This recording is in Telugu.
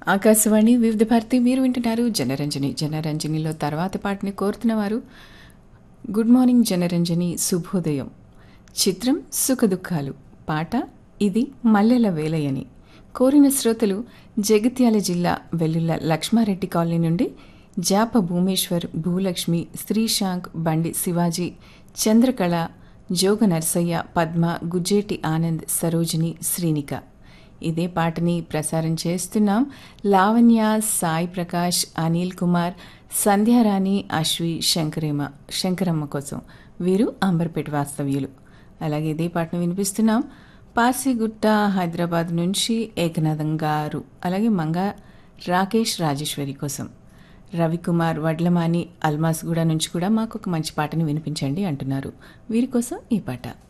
ఆకాశవాణి వివిధ భారతి మీరు వింటున్నారు జనరంజని జనరంజనిలో తర్వాతి పాటని కోరుతున్న వారు గుడ్ మార్నింగ్ జనరంజని శుభోదయం చిత్రం సుఖదుఖాలు పాట ఇది మల్లెల వేలయని కోరిన శ్రోతలు జగిత్యాల జిల్లా వెల్లుల్ల లక్ష్మారెడ్డి కాలనీ నుండి జాప భూమేశ్వర్ భూలక్ష్మి శ్రీశాంక్ బండి శివాజీ చంద్రకళ జోగ నర్సయ్య పద్మ గుజ్జేటి ఆనంద్ సరోజిని శ్రీనిక ఇదే పాటని ప్రసారం చేస్తున్నాం లావణ్య సాయి ప్రకాష్ అనిల్ కుమార్ సంధ్యారాణి అశ్వి శంకరేమ శంకరమ్మ కోసం వీరు అంబర్పేట వాస్తవ్యులు అలాగే ఇదే పాటను వినిపిస్తున్నాం పార్సిగుట్ట హైదరాబాద్ నుంచి ఏకనాథం గారు అలాగే మంగ రాకేష్ రాజేశ్వరి కోసం రవికుమార్ వడ్లమాని అల్మాస్గూడ నుంచి కూడా మాకు ఒక మంచి పాటను వినిపించండి అంటున్నారు వీరి కోసం ఈ పాట